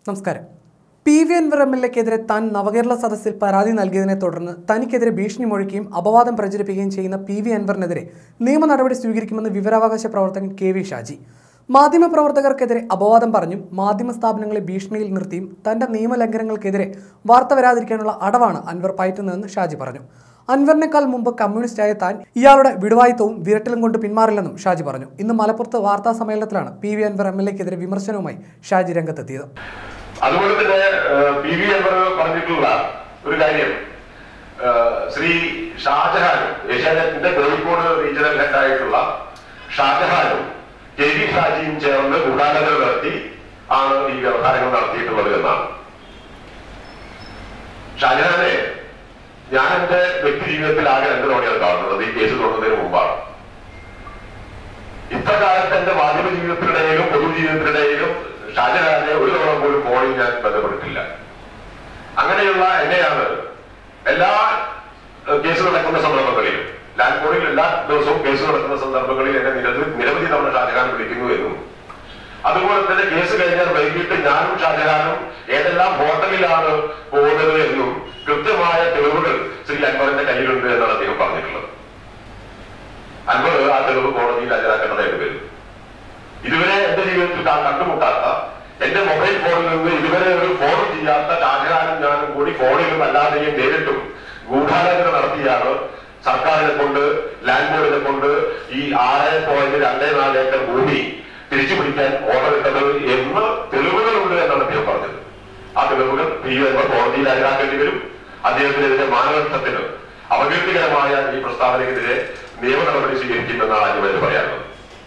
നമസ്കാരം P V Anvar M L എക്കെതിരെ താൻ നവകേരള സദസ്സിൽ പരാതി നൽകിയതിനെ തുടർന്ന് തനിക്കെതിരെ ഭീഷണി മുഴക്കുകയും അപവാദം പ്രചരിപ്പിക്കുകയും ചെയ്യുന്ന പി വി അൻവറിനെതിരെ നിയമ നടപടി സ്വീകരിക്കുമെന്ന് വിവരാവകാശ പ്രവർത്തകൻ കെ വി ഷാജി മാധ്യമപ്രവർത്തകർക്കെതിരെ അപവാദം പറഞ്ഞും മാധ്യമ സ്ഥാപനങ്ങളെ ഭീഷണിയിൽ നിർത്തിയും തന്റെ നിയമലംഘനങ്ങൾക്കെതിരെ വാർത്ത വരാതിരിക്കാനുള്ള അടവാണ് അൻവർ പയറ്റുന്നതെന്ന് ഷാജി പറഞ്ഞു അൻവറിനേക്കാൾ മുമ്പ് കമ്മ്യൂണിസ്റ്റായ താൻ ഇയാളുടെ വിടുവായിത്തവും വിരട്ടലും കൊണ്ട് പിന്മാറില്ലെന്നും ഷാജി പറഞ്ഞു ഇന്ന് മലപ്പുറത്ത് വാർത്താ സമ്മേളനത്തിലാണ് P V Anvar M L എക്കെതിരെ വിമർശനവുമായി ഷാജി രംഗത്തെത്തിയത് അതുപോലെ തന്നെ ഏഹ്, പി വി അൻവർ പറഞ്ഞിട്ടുള്ള ഒരു കാര്യം ഏഹ്, ശ്രീ ഷാജഹാനും ഏഷ്യാനെറ്റിന്റെ കോഴിക്കോട് റീജിയണൽ ഹെഡ് ആയിട്ടുള്ള ഷാജഹാനും കെ വി ഷാജിയും ചേർന്ന് ഗൂഢാലോചന നടത്തി ആണ് ഈ വ്യവഹാരങ്ങൾ നടത്തിയിട്ടുള്ളത് എന്നാണ് ഷാജഹാനെ ഞാൻ എന്റെ വ്യക്തി ജീവിതത്തിൽ ആകെ രണ്ടു തവണയാണ് കാണുന്നത് ഈ കേസ് തുടങ്ങുന്നതിന് മുമ്പാണ് ഇത്രകാലത്ത് എന്റെ മാധ്യമ ജീവിതത്തിനിടയിലും പൊതുജീവിതത്തിനിടയിലും ഷാജഹാനെ ഒരു തവണ പോലും ഫോണിൽ ഞാൻ ബന്ധപ്പെട്ടിട്ടില്ല അങ്ങനെയുള്ള എന്നെയാണ് എല്ലാ ഏഹ്, കേസ് നടക്കുന്ന സന്ദർഭങ്ങളിലും ലാൻഡ് കോഡിൽ എല്ലാ ദിവസവും കേസ് നടക്കുന്ന സന്ദർഭങ്ങളിൽ എന്നെ നിരവധി നിരവധി തവണ ഷാജഹാൻ വിളിക്കുന്നു എന്നും അതുപോലെ തന്നെ കേസ് കഴിഞ്ഞാൽ വൈകിട്ട് ഞാനും ഷാജഹാനും ഏതെല്ലാം ഹോട്ടലിലാണ് പോകുന്നത് എന്നും കൃത്യമായ തെളിവുകൾ ശ്രീ അൻവറിന്റെ കയ്യിലുണ്ട് എന്നാണ് അദ്ദേഹം പറഞ്ഞിട്ടുള്ളത് അൻവർ ആ തെളിവ് കോടതിയിൽ ഹാജരാക്കേണ്ടതായിട്ട് വരും ഇതുവരെ എന്റെ ജീവിതത്തിൽ താൻ കണ്ടുമുട്ടാത്ത എന്റെ മൊബൈൽ ഫോണിൽ നിന്ന് ഇതുവരെ ഒരു ഫോൺ ചെയ്യാത്ത ഷാജഹാനും ഞാനും കൂടി ഫോണിലും അല്ലാതെയും നേരിട്ടും ഗൂഢാലോചന നടത്തിയാണ് സർക്കാരിനെ കൊണ്ട് ലാൻഡ് ബോർഡിനെ കൊണ്ട് ഈ ആറ് പോയിന്റ് രണ്ടേ നാല് ഏക്കർ ഭൂമി തിരിച്ചു പിടിക്കാൻ ഓർഡർ ഇട്ടത് എന്ന് തെളിവുകളുണ്ട് എന്നാണ് അദ്ദേഹം പറഞ്ഞത് ആ തെളിവുകൾ പി യു എന്ന കോടതിയിൽ ഹാജരാക്കേണ്ടി വരും അദ്ദേഹത്തിനെതിരെ മാനനഷ്ടത്തിന് അപകീർത്തികരമായ ഈ പ്രസ്താവനയ്ക്കെതിരെ നിയമ നടപടി സ്വീകരിക്കുമെന്നാണ് അനിമേൽ പറയാനുള്ളത്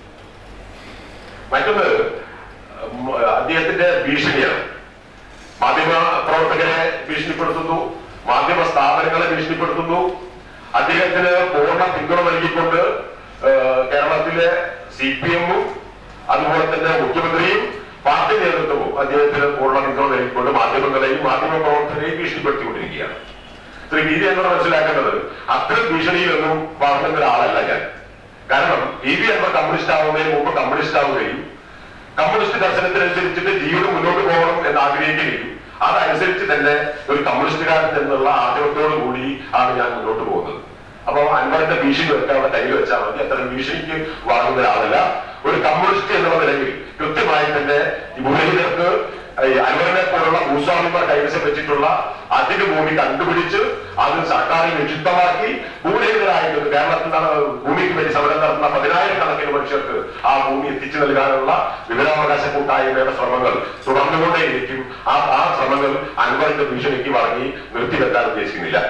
മറ്റൊന്ന് ഉം, അദ്ദേഹത്തിന്റെ ഭീഷണിയാണ് മാധ്യമ പ്രവർത്തകരെ ഭീഷണിപ്പെടുത്തുന്നു മാധ്യമ സ്ഥാപനങ്ങളെ ഭീഷണിപ്പെടുത്തുന്നു അദ്ദേഹത്തിന് പൂർണ്ണ പിന്തുണ നൽകിക്കൊണ്ട് ഏഹ്, കേരളത്തിലെ സി പി എമ്മും അതുപോലെ തന്നെ മുഖ്യമന്ത്രിയും പാർട്ടി നേതൃത്വവും അദ്ദേഹത്തിന് പൂർണ്ണ പിന്തുണ നൽകിക്കൊണ്ട് മാധ്യമങ്ങളെയും മാധ്യമ പ്രവർത്തകരെയും ഭീഷണിപ്പെടുത്തിക്കൊണ്ടിരിക്കുകയാണ് ശ്രീ വി വി അൻവർ മനസ്സിലാക്കേണ്ടത് അത്തരം ഭീഷണിയിലൊന്നും വളർന്ന ഒരാളല്ല ഞാൻ കാരണം വി വി അൻവർ കമ്മ്യൂണിസ്റ്റ് ആവുന്നതിന് മുമ്പ് കമ്മ്യൂണിസ്റ്റ് ആവുകയും കമ്മ്യൂണിസ്റ്റ് ദർശനത്തിനനുസരിച്ചിട്ട് ജീവിതം മുന്നോട്ട് പോകണം എന്ന് ആഗ്രഹിക്കുകയും അതനുസരിച്ച് തന്നെ ഒരു കമ്മ്യൂണിസ്റ്റുകാരൻ എന്നുള്ള ആഗ്രഹത്തോടു കൂടി ആണ് ഞാൻ മുന്നോട്ട് പോകുന്നത് അപ്പൊ അൻവറിന്റെ ഭീഷണി ഒക്കെ അവിടെ കയ്യിൽ വെച്ചാൽ മതി അത്തരം ഭീഷണിക്ക് വാങ്ങുന്ന ഒരാളല്ല ഒരു കമ്മ്യൂണിസ്റ്റ് എന്നുള്ള നിലയിൽ കൃത്യമായി തന്നെ ഈ മുരളീധർക്ക് ഈ അൻവറിനെ പോലുള്ള ഭൂസ്വാമിമാർ കൈവശം വെച്ചിട്ടുള്ള അധിക ഭൂമി കണ്ടുപിടിച്ച് അത് സർക്കാരിൽ നിക്ഷിപ്തമാക്കി ഭൂരഹിതരായിട്ട് കേരളത്തിൽ നട- ഭൂമിക്ക് വേണ്ടി സമരം നടത്തുന്ന പതിനായിരക്കണക്കിന് മനുഷ്യർക്ക് ആ ഭൂമി എത്തിച്ചു നൽകാനുള്ള വിവരാവകാശ കൂട്ടായ്മയുടെ ശ്രമങ്ങൾ തുടർന്നുകൊണ്ടേയിരിക്കും ആ ആ ശ്രമങ്ങൾ അൻവറിന്റെ ഭീഷണിക്ക് വഴങ്ങി നിർത്തിവെക്കാൻ ഉദ്ദേശിക്കുന്നില്ല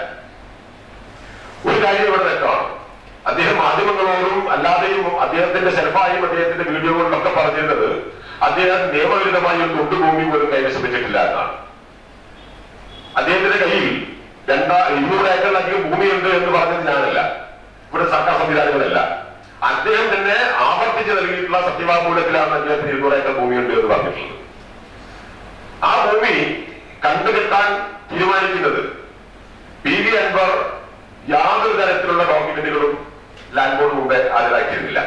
ഒരു കാര്യം ഇവിടെ വ്യക്തമാണ് അദ്ദേഹം മാധ്യമങ്ങളോടും അല്ലാതെയും അദ്ദേഹത്തിന്റെ സെൽഫായും അദ്ദേഹത്തിന്റെ വീഡിയോകളിലൊക്കെ പറഞ്ഞിരുന്നത് അദ്ദേഹം നിയമവിരുദ്ധമായി ഒരു തൊണ്ടു ഭൂമി പോലും കൈവശം വെച്ചിട്ടില്ല എന്നാണ് അദ്ദേഹത്തിന്റെ കയ്യിൽ രണ്ടാ ഇരുന്നൂറ് ഏക്കറിലധികം ഭൂമിയുണ്ട് എന്ന് പറഞ്ഞത് ഞാനല്ല ഇവിടെ സർക്കാർ സംവിധാനങ്ങളല്ല അദ്ദേഹം തന്നെ ആവർത്തിച്ച് നൽകിയിട്ടുള്ള സത്യവാങ്മൂലത്തിലാണ് അദ്ദേഹത്തിന് ഇരുന്നൂറ് ഏക്കർ ഭൂമിയുണ്ട് എന്ന് പറഞ്ഞിട്ടുള്ളത് ആ ഭൂമി കണ്ടുകെട്ടാൻ തീരുമാനിക്കുന്നത് പി വി അൻവർ യാതൊരു തരത്തിലുള്ള ഡോക്യുമെന്റുകളും ലാൻഡ് ബോർഡ് മുമ്പേ ഹാജരാക്കിയിരുന്നില്ല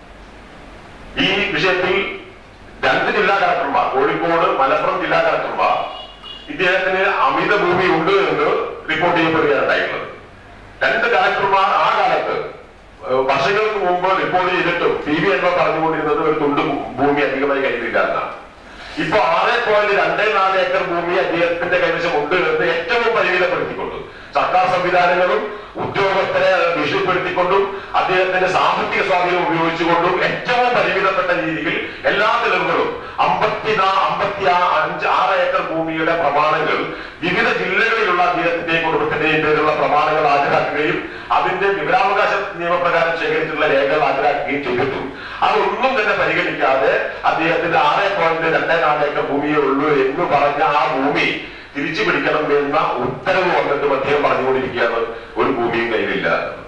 ഈ വിഷയത്തിൽ രണ്ട് ജില്ലാ കളക്ടർമാർ കോഴിക്കോട് മലപ്പുറം ജില്ലാ കളക്ടർമാർ ഇദ്ദേഹത്തിന് അമിത ഭൂമി ഉണ്ട് എന്ന് റിപ്പോർട്ട് ചെയ്യപ്പെടുകയാണ് ഉണ്ടായിട്ടുള്ളത് രണ്ട് കളക്ടർമാർ ആ കാലത്ത് ഏഹ്, വർഷങ്ങൾക്ക് മുമ്പ് റിപ്പോർട്ട് ചെയ്തിട്ടും പി വി അൻവർ പറഞ്ഞുകൊണ്ടിരുന്നത് ഒരു തുണ്ട് ഭൂമി അധികമായി കയ്യിലില്ല എന്നാണ് ഇപ്പൊ ആറ് പോയിന്റ് രണ്ടേ നാല് ഏക്കർ ഭൂമി അദ്ദേഹത്തിന്റെ കൈവശം ഉണ്ട് എന്ന് ഏറ്റവും പരിമിതപ്പെടുത്തിക്കൊണ്ട് സർക്കാർ സംവിധാനങ്ങളും ഉദ്യോഗസ്ഥരെ ഭീഷണിപ്പെടുത്തിക്കൊണ്ടും അദ്ദേഹത്തിന്റെ സാമ്പത്തിക സ്വാധീനം ഉപയോഗിച്ചുകൊണ്ടും ഏറ്റവും പരിമിതപ്പെട്ട രീതിയിൽ എല്ലാ തെളിവുകളും അമ്പത്തി അമ്പത്തി അഞ്ച് ആറ് ഏക്കർ ഭൂമിയുടെ പ്രമാണങ്ങൾ വിവിധ ജില്ലകളിലുള്ള അദ്ദേഹത്തിന്റെയും കുടുംബത്തിന്റെയും പേരിലുള്ള പ്രമാണങ്ങൾ ഹാജരാക്കുകയും അതിന്റെ വിവരാവകാശ നിയമപ്രകാരം ശേഖരിച്ചിട്ടുള്ള രേഖകൾ ഹാജരാക്കുകയും ചെയ്തിട്ടും അതൊന്നും തന്നെ പരിഗണിക്കാതെ അദ്ദേഹത്തിന്റെ ആറ് പോയിന്റ് രണ്ടേ നാല് ഏക്കർ ഭൂമിയേ ഉള്ളൂ എന്ന് പറഞ്ഞ ആ ഭൂമി തിരിച്ചു പിടിക്കണം എന്ന ഉത്തരവ് വന്നിട്ടും അദ്ദേഹം പറഞ്ഞുകൊണ്ടിരിക്കുകയാണ് ഒരു ഭൂമിയും കയ്യിലില്ല